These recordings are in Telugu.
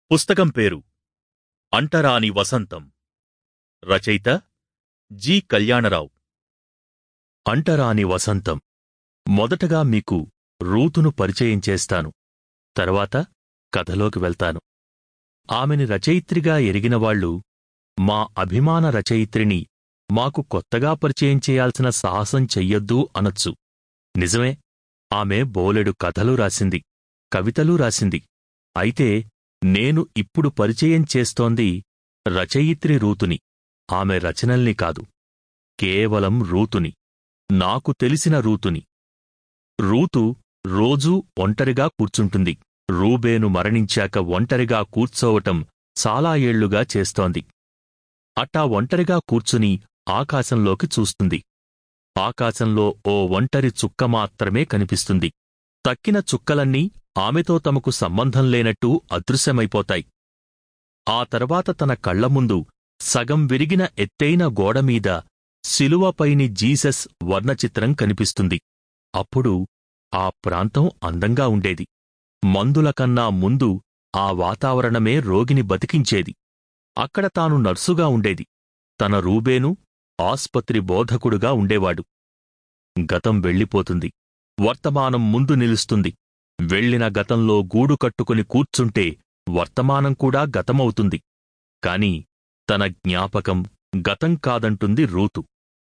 పుస్తకం పేరు అంటరాని వసంతం రచయిత జి కళ్యాణరావు అంటరాని వసంతం మొదటగా మీకు రూతును పరిచయం చేస్తాను తర్వాత కథలోకి వెళ్తాను ఆమెని రచయిత్రిగా ఎరిగినవాళ్లు మా అభిమాన రచయిత్రిని మాకు కొత్తగా పరిచయం చేయాల్సిన సాహసం చెయ్యొద్దు అనొచ్చు నిజమే ఆమె బోలెడు కథలు రాసింది కవితలు రాసింది అయితే నేను ఇప్పుడు పరిచయం చేస్తోంది రచయిత్రి రూతుని ఆమె రచనల్ని కాదు కేవలం రూతుని నాకు తెలిసిన రూతుని రూతు రోజూ ఒంటరిగా కూర్చుంటుంది రూబేను మరణించాక ఒంటరిగా కూర్చోవటం చాలా ఏళ్లుగా చేస్తోంది అట్టా ఒంటరిగా కూర్చుని ఆకాశంలోకి చూస్తుంది ఆకాశంలో ఓ ఒంటరి చుక్క మాత్రమే కనిపిస్తుంది తక్కిన చుక్కలన్నీ ఆమెతో తమకు సంబంధం లేనట్టు అదృశ్యమైపోతాయి ఆ తర్వాత తన కళ్ల ముందు సగం విరిగిన ఎత్తైన గోడమీద శిలువపైని జీసస్ వర్ణచిత్రం కనిపిస్తుంది అప్పుడు ఆ ప్రాంతం అందంగా ఉండేది మందుల కన్నా ముందు ఆ వాతావరణమే రోగిని బతికించేది అక్కడ తాను నర్సుగా ఉండేది తన రూబేను ఆస్పత్రి బోధకుడుగా ఉండేవాడు గతం వెళ్ళిపోతుంది వర్తమానం ముందు నిలుస్తుంది వెళ్ళిన గతంలో గూడు కట్టుకుని కూర్చుంటే వర్తమానం కూడా గతమవుతుంది కాని తన జ్ఞాపకం గతం కాదంటుంది రూతు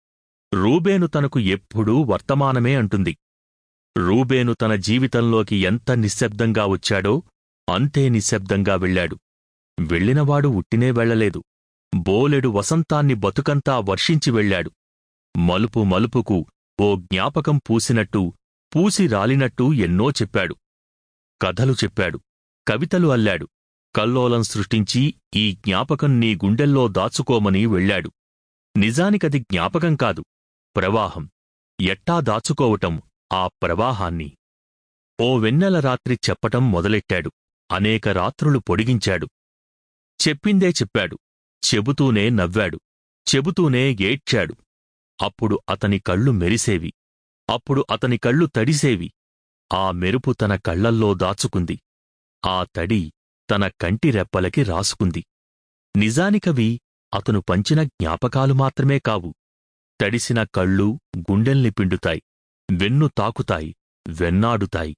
రూబేను తనకు ఎప్పుడూ వర్తమానమే అంటుంది రూబేను తన జీవితంలోకి ఎంత నిశ్శబ్దంగా వచ్చాడో అంతే నిశ్శబ్దంగా వెళ్ళాడు వెళ్ళినవాడు ఉట్టినే వెళ్లలేదు బోలెడు వసంతాన్ని బతుకంతా వర్షించి వెళ్ళాడు మలుపు మలుపుకు ఓ జ్ఞాపకం పూసినట్టు పూసి రాలినట్టు ఎన్నో చెప్పాడు కథలు చెప్పాడు కవితలు అల్లాడు కల్లోలం సృష్టించి ఈ జ్ఞాపకం నీ గుండెల్లో దాచుకోమని వెళ్ళాడు నిజానికది జ్ఞాపకం కాదు ప్రవాహం ఎట్టా దాచుకోవటం ఆ ప్రవాహాన్ని ఓ వెన్నెల రాత్రి చెప్పటం మొదలెట్టాడు అనేక రాత్రులు పొడిగించాడు చెప్పిందే చెప్పాడు చెబుతూనే నవ్వాడు చెబుతూనే ఏడ్చాడు అప్పుడు అతని కళ్ళు మెరిసేవి అప్పుడు అతని కళ్ళు తడిసేవి ఆ మెరుపు తన కళ్లల్లో దాచుకుంది ఆ తడి తన కంటి రెప్పలకి రాసుకుంది నిజానికవి అతను పంచిన జ్ఞాపకాలు మాత్రమే కావు తడిసిన కళ్ళు గుండెల్ని పిండుతాయి వెన్ను తాకుతాయి వెన్నాడుతాయి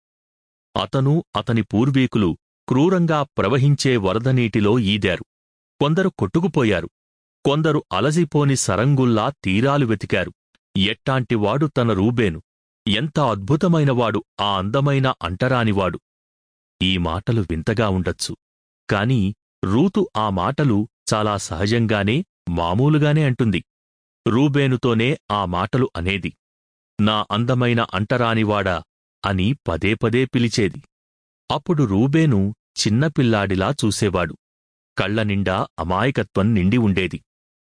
అతను అతని పూర్వీకులు క్రూరంగా ప్రవహించే వరదనీటిలో ఈదారు కొందరు కొట్టుకుపోయారు కొందరు అలసిపోని సరంగుల్లా తీరాలు వెతికారు ఎట్టాంటివాడు తన రూబేను ఎంత అద్భుతమైనవాడు ఆ అందమైన అంటరానివాడు ఈ మాటలు వింతగా ఉండొచ్చు కాని రూతు ఆ మాటలు చాలా సహజంగానే మామూలుగానే అంటుంది రూబేనుతోనే ఆ మాటలు అనేది నా అందమైన అంటరానివాడా అని పదే పదే పిలిచేది అప్పుడు రూబేను చిన్నపిల్లాడిలా చూసేవాడు కళ్లనిండా అమాయకత్వం నిండి ఉండేది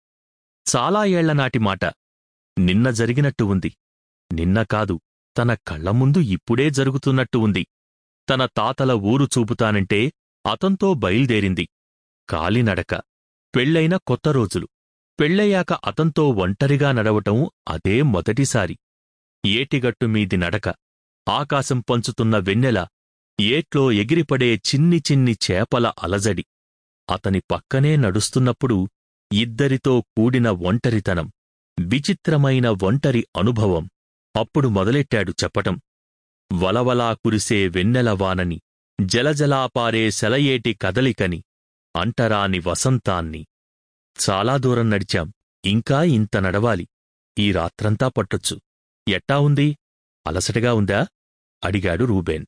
చాలా ఏళ్లనాటి మాట నిన్న జరిగినట్టు ఉంది నిన్న కాదు తన కళ్ల ముందు ఇప్పుడే జరుగుతున్నట్టు ఉంది తన తాతల ఊరు చూపుతానంటే అతంతో బయల్దేరింది కాలినడక పెళ్లైన కొత్త రోజులు పెళ్లయ్యాక అతంతో ఒంటరిగా నడవటం అదే మొదటిసారి ఏటిగట్టు మీది నడక ఆకాశం పంచుతున్న వెన్నెల ఏట్లో ఎగిరిపడే చిన్ని చిన్ని చేపల అలజడి అతని పక్కనే నడుస్తున్నప్పుడు ఇద్దరితో కూడిన ఒంటరితనం విచిత్రమైన ఒంటరి అనుభవం అప్పుడు మొదలెట్టాడు చెప్పటం వలవలా కురిసే వెన్నెల వానని జలజలాపారే సెలయేటి కదలికని అంటరాని వసంతాన్ని చాలా దూరం నడిచాం ఇంకా ఇంత నడవాలి ఈ రాత్రంతా పట్టొచ్చు ఎట్టా ఉంది అలసటగా ఉందా అడిగాడు రూబేన్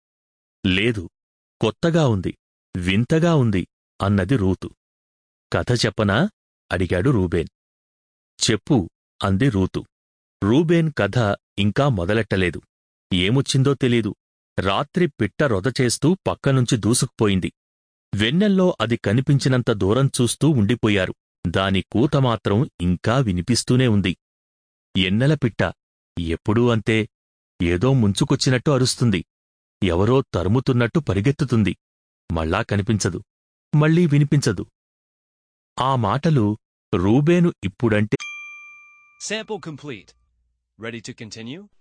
లేదు కొత్తగా ఉంది వింతగా ఉంది అన్నది రూతు కథ చెప్పనా అడిగాడు రూబేన్ చెప్పు అంది రూతు రూబేన్ కథ ఇంకా మొదలెట్టలేదు ఏమొచ్చిందో తెలీదు రాత్రి పిట్ట రొదచేస్తూ పక్కనుంచి దూసుకుపోయింది వెన్నెల్లో అది కనిపించినంత దూరం చూస్తూ ఉండిపోయారు దాని కూత మాత్రం ఇంకా వినిపిస్తూనే ఉంది ఎన్నెల పిట్ట ఎప్పుడూ అంతే ఏదో ముంచుకొచ్చినట్టు అరుస్తుంది ఎవరో తరుముతున్నట్టు పరిగెత్తుతుంది మళ్ళా కనిపించదు మళ్ళీ వినిపించదు ఆ మాటలు రూబేను ఇప్పుడంటే Sample complete. Ready to continue?